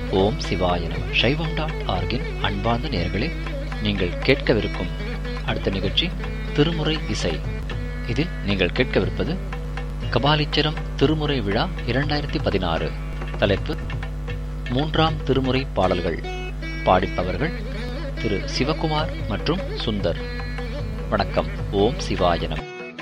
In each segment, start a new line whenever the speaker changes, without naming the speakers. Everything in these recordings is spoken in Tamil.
ஓம் சிவாய நம சைவம் டாட் ஆர்கின் அன்பார்ந்த நேயர்களே நீங்கள் கேட்கவிருக்கும் அடுத்த நிகழ்ச்சி திருமுறை இசை இதில் நீங்கள் கேட்கவிருப்பது கபாலீச்சரம் திருமுறை விழா இரண்டாயிரத்தி பதினாறு தலைப்பு மூன்றாம் திருமுறை பாடல்கள் பாடிப்பவர்கள் திரு சிவகுமார் மற்றும் சுந்தர் வணக்கம் ஓம் சிவாயனம்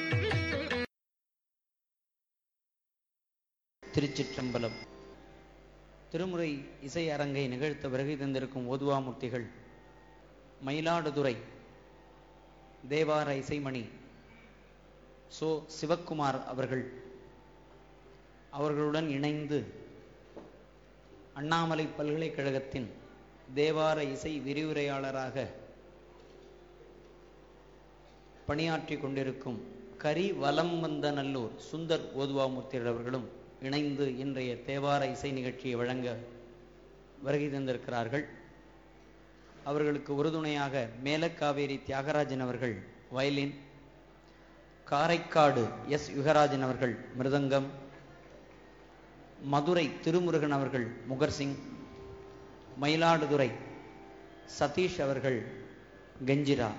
திருச்சிற்றம்பலம் திருமுறை இசை அரங்கை நிகழ்த்த வருகை தந்திருக்கும் ஓதுவாமூர்த்திகள் மயிலாடுதுறை தேவார இசைமணி சோ சிவக்குமார் அவர்கள் அவர்களுடன் இணைந்து அண்ணாமலை பல்கலைக்கழகத்தின் தேவார இசை விரிவுரையாளராக பணியாற்றி கொண்டிருக்கும் கரி வலம் வந்த நல்லூர் சுந்தர் ஓதுவாமூர்த்திகள் அவர்களும் இணைந்து இன்றைய தேவார இசை நிகழ்ச்சியை வழங்க வருகை தந்திருக்கிறார்கள் அவர்களுக்கு உறுதுணையாக மேலக்காவேரி தியாகராஜன் அவர்கள் வயலின் காரைக்காடு எஸ் யுகராஜன் அவர்கள் மிருதங்கம் மதுரை திருமுருகன் அவர்கள் முகர்சிங் மயிலாடுதுறை சதீஷ் அவர்கள் கெஞ்சிரா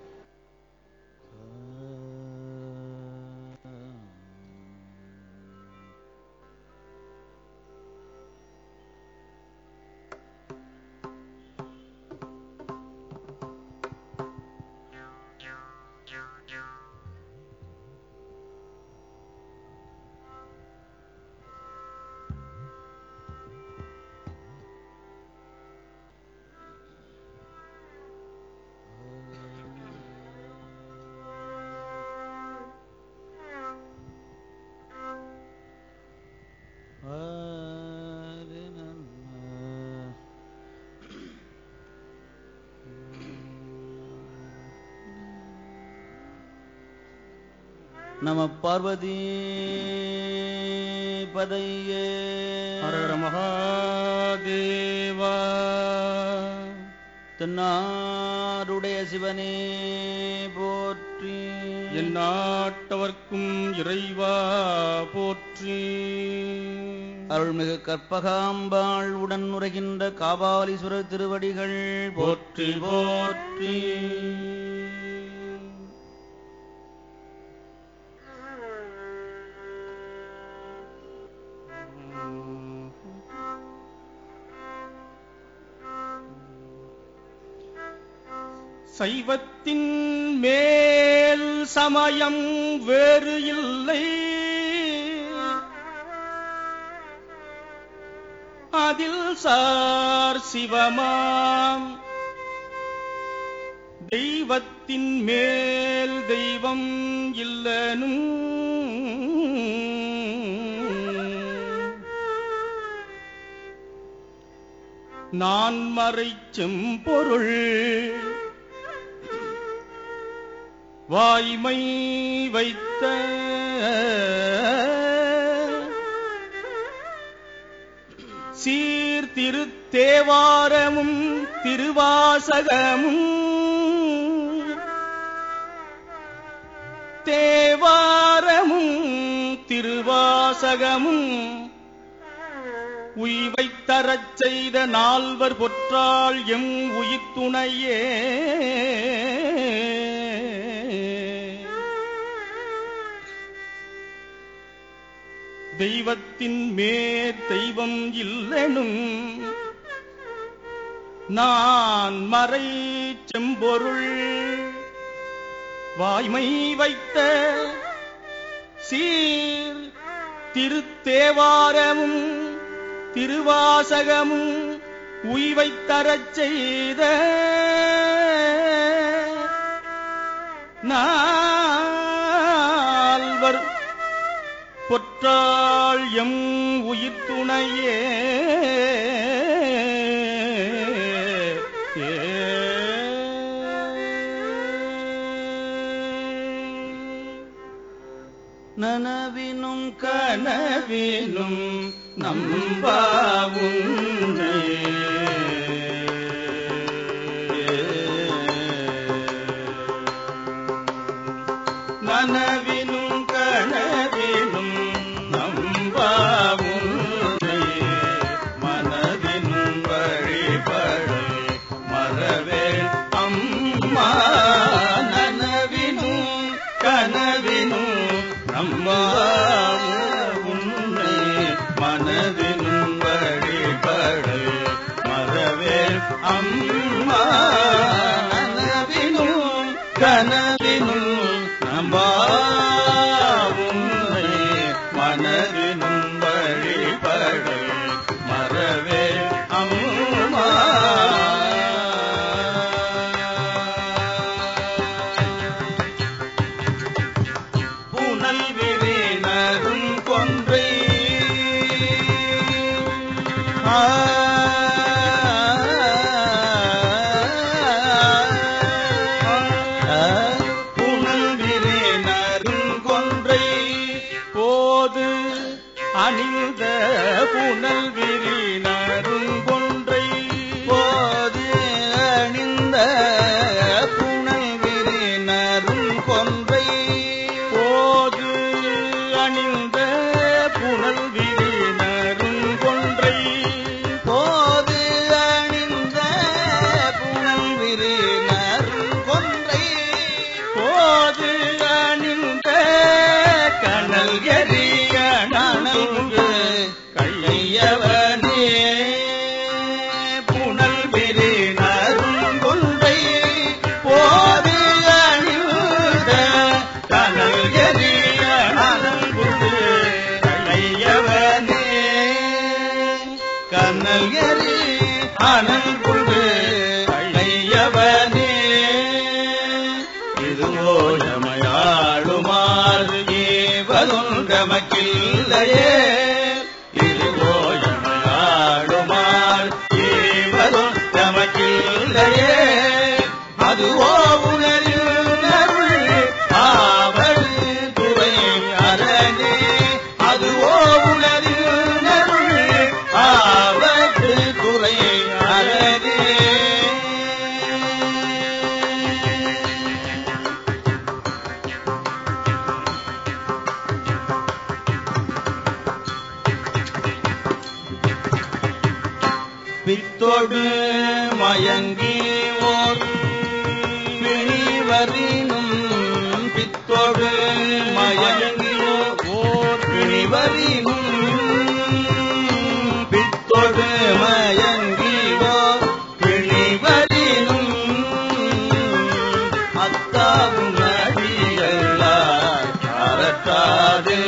நம பார்வதி பதையே
ஹரஹர மகாதேவா
தென்னாருடைய சிவனே போற்றி
என் நாட்டவர்க்கும் இறைவா போற்றி
அருள்மிகு கற்பகாம்பாள் உடன் உரைகின்ற காபாலீஸ்வரர் திருவடிகள்
போற்றி போற்றி சைவத்தின் மேல் சமயம் வேறு இல்லை அதில் சார் சிவமாம் தெய்வத்தின் மேல் தெய்வம் இல்லனும் நான் மறைச்சும் பொருள் வாய்மை வைத்த சீர்திருத்தேவாரமும் திருவாசகமும் தேவாரமும் திருவாசகமும் உய்வைத் தரச் செய்த நால்வர் பொற்றாள் எம் உயிர்த்துணையே தெய்வத்தின் மேற் தெய்வம் இல்லனும் நான் மறை செம்பொருள் வாய்மை வைத்த சீர் திருத்தேவாரமும் திருவாசகமும் உய்வைத் தரச் செய்த நால்வர் பொற்றாள் எம் உயிர் துணையே
நனவினும்
கனவிலும் நம்பாவுன்னை நனவினும் கனவிலும் நம்பாவுன்னை மனதினும் அம்மா நனவினும் கனவினும் நம்பாவுன்னை மனதினும் வழிபட மறவே அம்மா புனல் விரினரும் கொன்றை ஆ புனல் விரினரும் கொன்றை போது அணிந்த புனல் விரினரும் கொன்றை
போது அணிந்த புனல் விரினரும் கொன்றை
போது அணிந்த புனல் விரினரும் கொன்றை
போது அணிந்த புனல் விரினரும் கொன்றை
போது அணிந்த கனல் எறிய நனல்கு கையவனே புனல் விரினரும் கொன்றை போது அணிந்த கனல் எறிய நனல்கு கையவனே
கண்ணல் எரி
அனல் கொண்டு கையவனே இதுவோ எமையாளுமாறு ஏவதொன்றமக்கில்லையே இதுவோ எமையாளுமாறு ஏவதொன்றமக்கில்லையே அதுவோ உணரில் அருள் ஆவடு துறை அரணே அதுவோ உணரில் அருள் ஆவடு துறை அரணே பித்தொடு மயங்கி ஓர் பிணிவரினும் பித்தொடு மயங்கி ஓர் பிணிவரினும் பித்தொடு மயங்கி ஓர் பிணிவரினும் அத்தாவும் அடியல்லார் அறத்தாது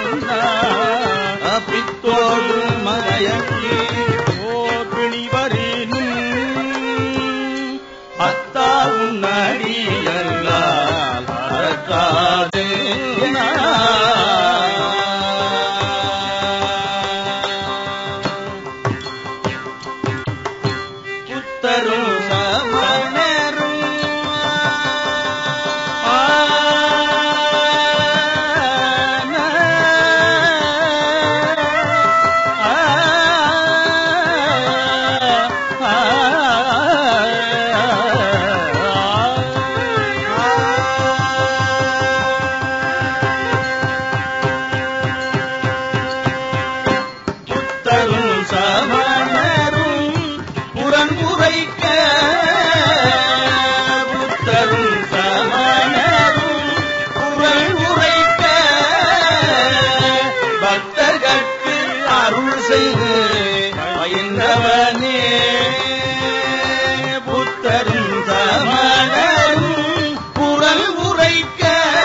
பித்தோடு மயங்கி ஓர் பிணிவரினும் அத்தாவும் நடியல்லால் அறத்தாது புத்தரும் சமணரும் புத்தரும் சமணரும் புறங்குரைக்க புத்தரும் சமணரும் புறங்குரைக்க பக்தர்கட்கு அருள் செய்து பயின்றவனே புத்தரும் சமணரும் புறல் உரைக்க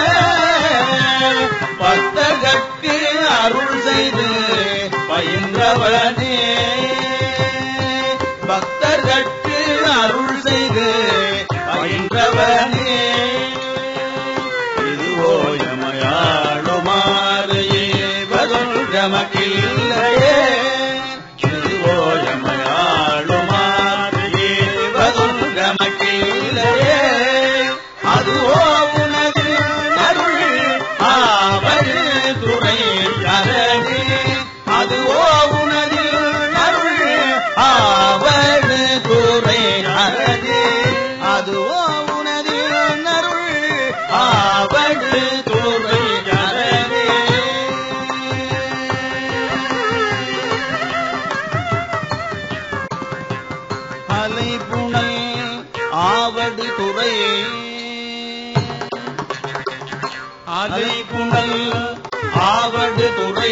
பக்தர்கட்கு அருள் செய்து பயின்றவனே பக்தர்கட்கு அருள் செய்து பயின்றவனே இதுவோ எமையாளுமாறு ஏவதொன்றமக்கில்லையே இதுவோ எமையாளுமாறு ஏவதொன்றமக்கில்லையே அதுவோ உனது அருள் ஆவது துறை அரணே அதுவோ உனது அருள் ஆவது துறை அரணே
அதுவோ உனது அருள்
ஆவது துறை அரணே
அலை புனல் ஆவடு துறை
அதை புனல் ஆவடு துறை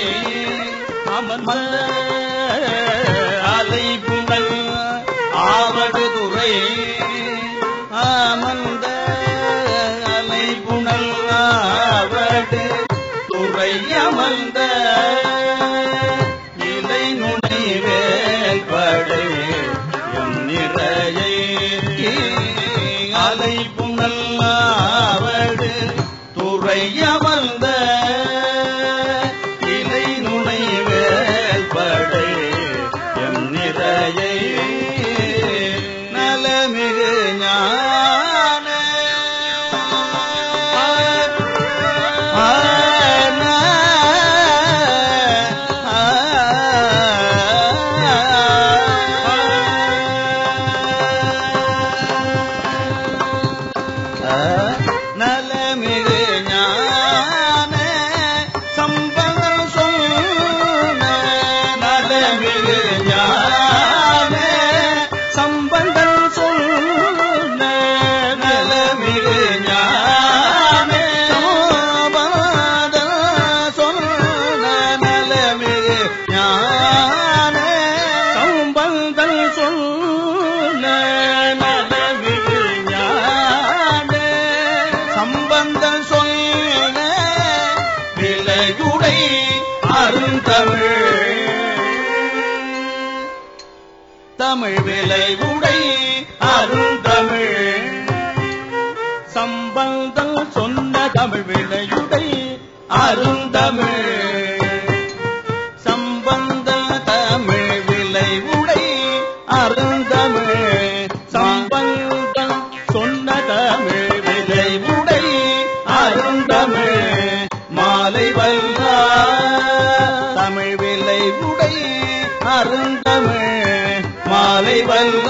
அமர்ந்த அதை புனல் ஆவடு துறை
சம்பந்தல் சொன்ன நலவிகு ஞான சம்பந்தல் சொன்ன விலையுடை அருந்தமிழ் தமிழ் விலை உடை அருந்தமிழ் சம்பந்தம் சொன்ன தமிழ் விலையுடை அருந்தமிழ் சம்பந்த தமிழ் விலை உடை அருந்தமிழ் சம்பந்தம் சொன்ன தமிழ் விலை உடை அருந்தமிழ் மாலை வல்ல தமிழ் விலை உடை அருந்தமிழ் மாலை வல்ல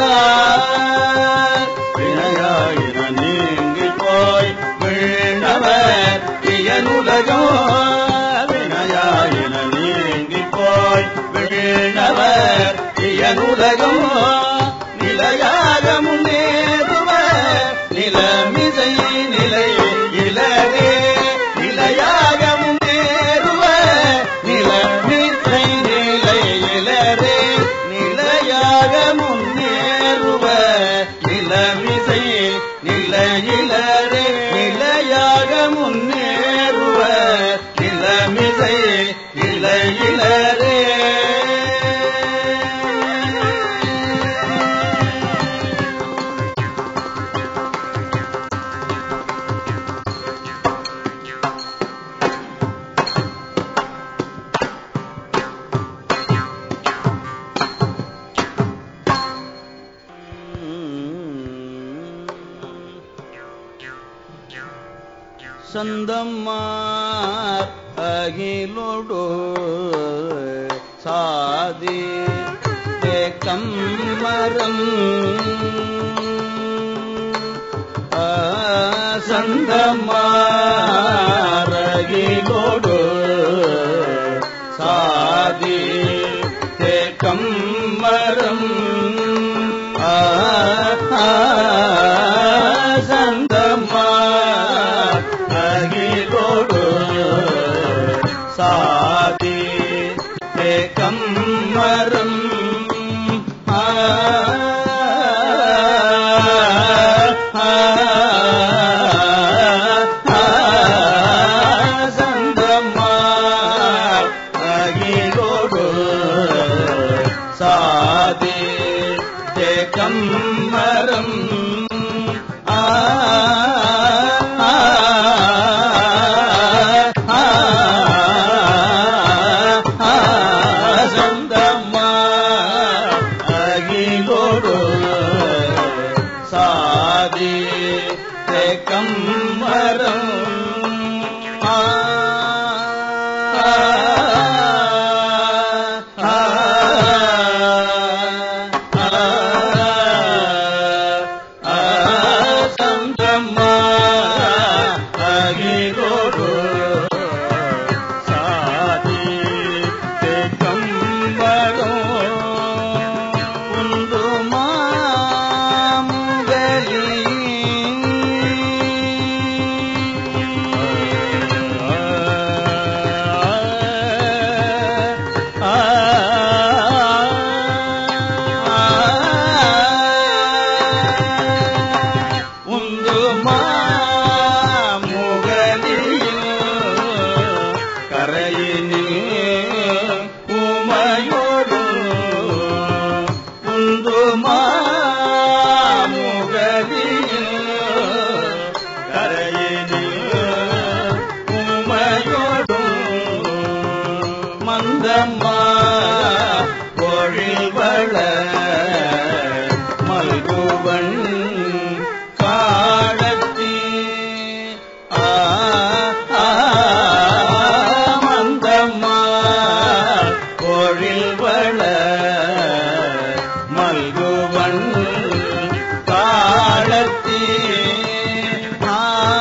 வினையாயின நீங்கி போய் வீழ்ந்தவர் இயனுலகோ வினையாயின நீங்கி போய் வீழ்ந்தவர் இயனுலகம் நிலையாக முன்னேறுவர் நிலமிசை நிலை இலரே நிலையாக முன்னேறுவர் நிலமிசை நிலை இலரே நிலையாக முன்னேறுவர் நிலமிசை நிலையிலரே நிலையாக முன்னேறுவர் நிலமிசை நிலையிலரே சந்தம்மார் அகிலோடு சாதி தேக்கம் மரம் சந்தம்மார் அகிலோடு சாதி தேக்கம் மரம் சந்தமா அகிலோடு சாதி தேக்கம் மரம் சந்தமா அகிலோடு சாதி தேக்கம் மரம் ஆ சந்தம்மா அகிலோடு சாதி தேக்கம் மரம் ஆ சந்தம்மா அகிலோடு சாதி தேக்கம் வரும் குந்துமா உந்து முகலியில் கரையினில் உமையோடு உந்து முகலியில் கரையினில் உமையோடு மந்தம்மா பொழில் வள மல்குவன் காடத்தி ஆ ஆ, மந்தம்மா பொழில் வள மல்குவன் காடத்தி ஆ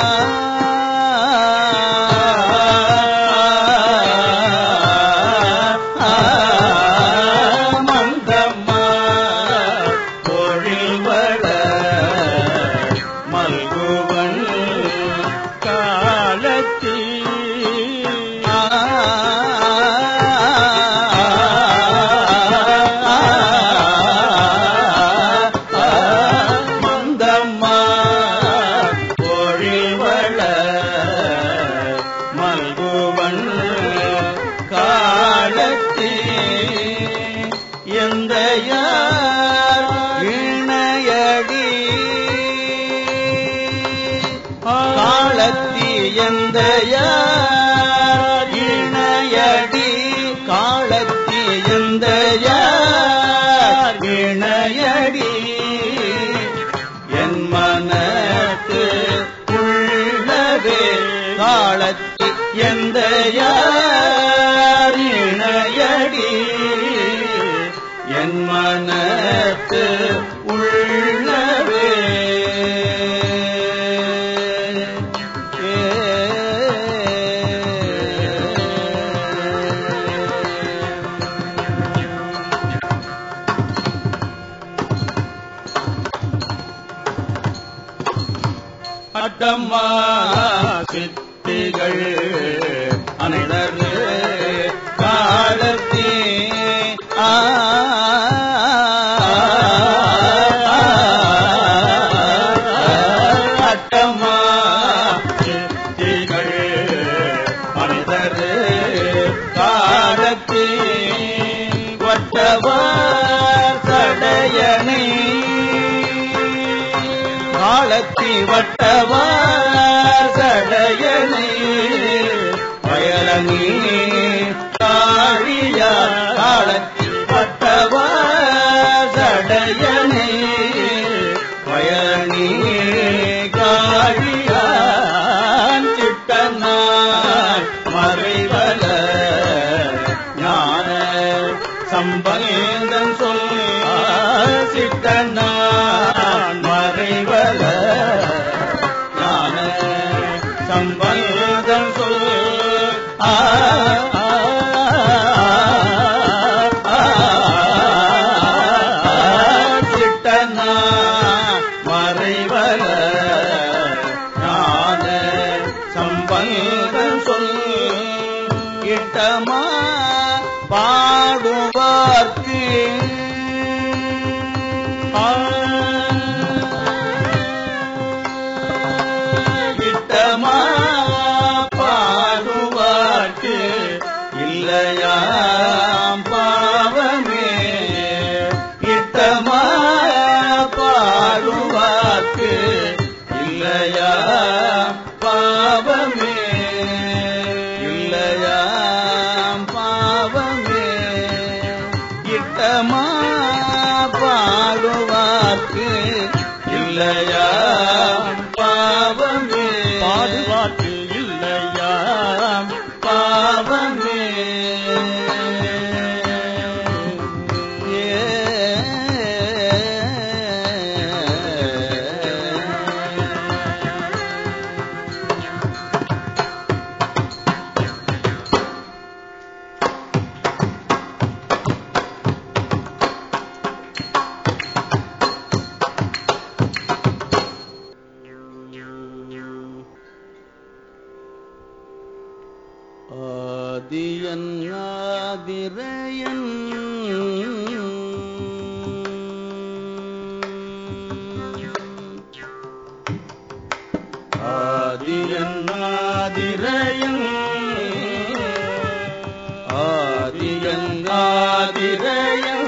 மந்தம்மா பொழில் வள மல்குவன் காலத்தி ஆ
எந்த இணையடி காலத்தி எந்த இணையடி என் மனத்து உள்ளவே காலத்தி எந்த இணையடி என் மனத்து உள்ளவே அட்டம்மா சித்திகள் அனைதர் காலத்தே ஆ அட்டம்மா சித்திகள் அனைதர் காலத்தே வட்டவார் சடையனை காலத்தி வட்டவா சடையனை வயலனி காழியா காலத்தி வட்டவா சடையனை வயலனி காழியா சிட்டனார் மறைவல ஞான சம்பந்தன் சொல் சிட்டனான் மறைவல ஞான சம்பந்தன் சொல் ஆ ஆ, ஆ, ஆ, சிட்டனான் மறைவல ஞான சம்பந்தன் சொல் இட்டமா பாடுவார்க்கு இட்டமா பாடுவார்க்கு இல்லையாம் பாவமே இட்டமா பாடுவார்க்கு இல்லையா பாவமே இல்லையாம் பாவமே இட்டமா பாடுவார்க்கு இல்லையா பாவமே பாடுவார்க்கு இல்லையா பாவமே ஆதியன் ஆதிரையன் ஆதியன் ஆதிரையன் ஆதியன் ஆதிரையன்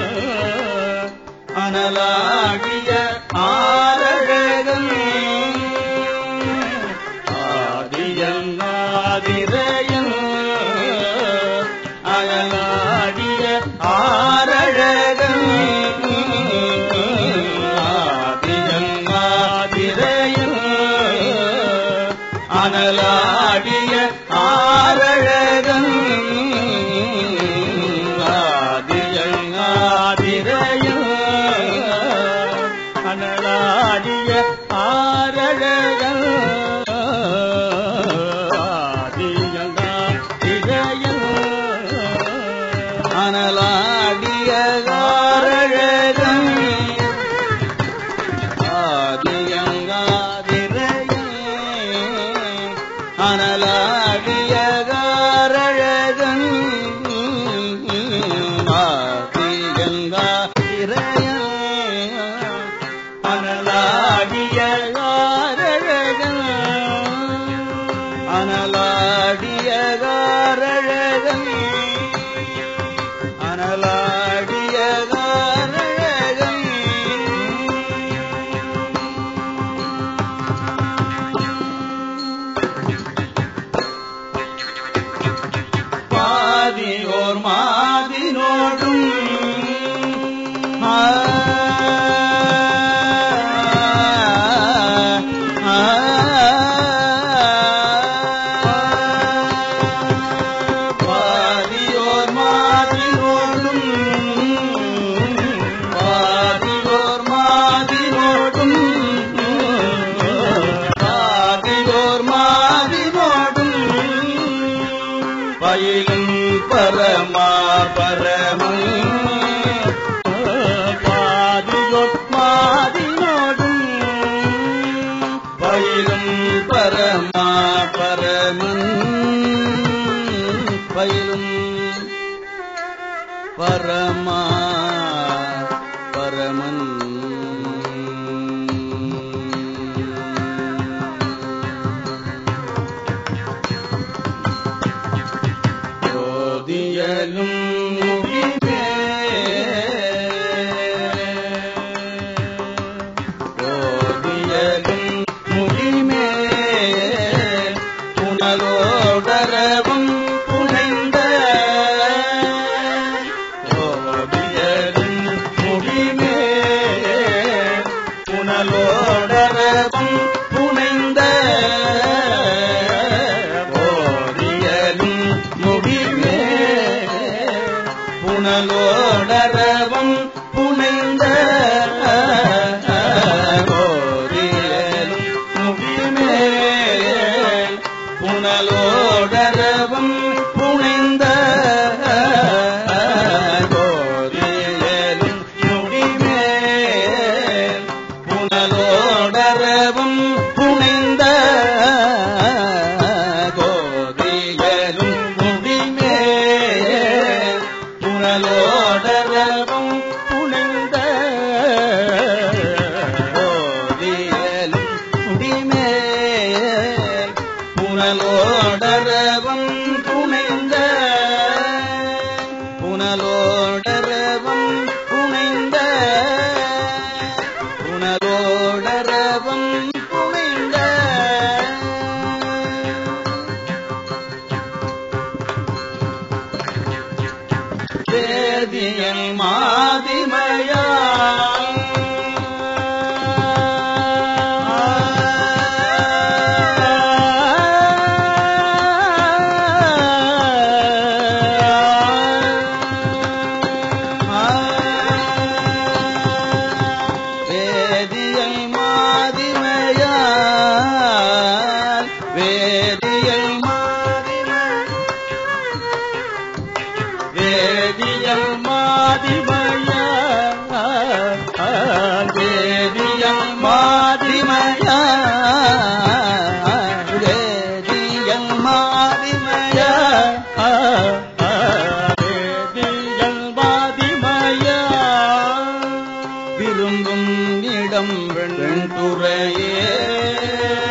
அனலாகிய ஆரழகன் ஆதியன் ஆதிரையன் அயலாடிய ஆரழகன் ஆதியன் ஆதிரையன் அனலாடிய ஆரழகன் ஆதியன் ஆதிரையன் அனலாடிய ஆரழகன் அனலாடிய ஆரழகன் ஆதியங்காதிரையன் அனலாடிய ஆரழகன் ஆதியங்காதிரையன் அனலாடிய மதியோட் மாதினோடும் பயிலும் பரமா பரமன் பயிலும் பரமா பரமன் போதியலும் முடிவே போதியலும் முடிமே புனலோடரவும் புனைந்த போதியலும் முடிமே புனலோடரவும் புனைந்த போதியலும் முடிவே புனலோடரவும் புனைந்த போதியலும் முடிமே புனலோடரவும் புனைந்த போதியலும் முடிமே புனலோடரவும் புனைந்த கோதியலும் முடிமே புனலோடரவும் புனைந்த கோதியலும் முடிமே புனலோடரவும் புனைந்த புனலோடரவும் புனைந்த புனலோடரவும் புனைந்த வேதியல் மாதிமயா வேதியல் மாதிமயா வேதியல் மாதிமயா வேதியல் மாதிமய வேதியல் மாதிமய வேதியல் மாதிமய வேதியல் மாதிமய விரும்பும் இடம் வெண்துறையே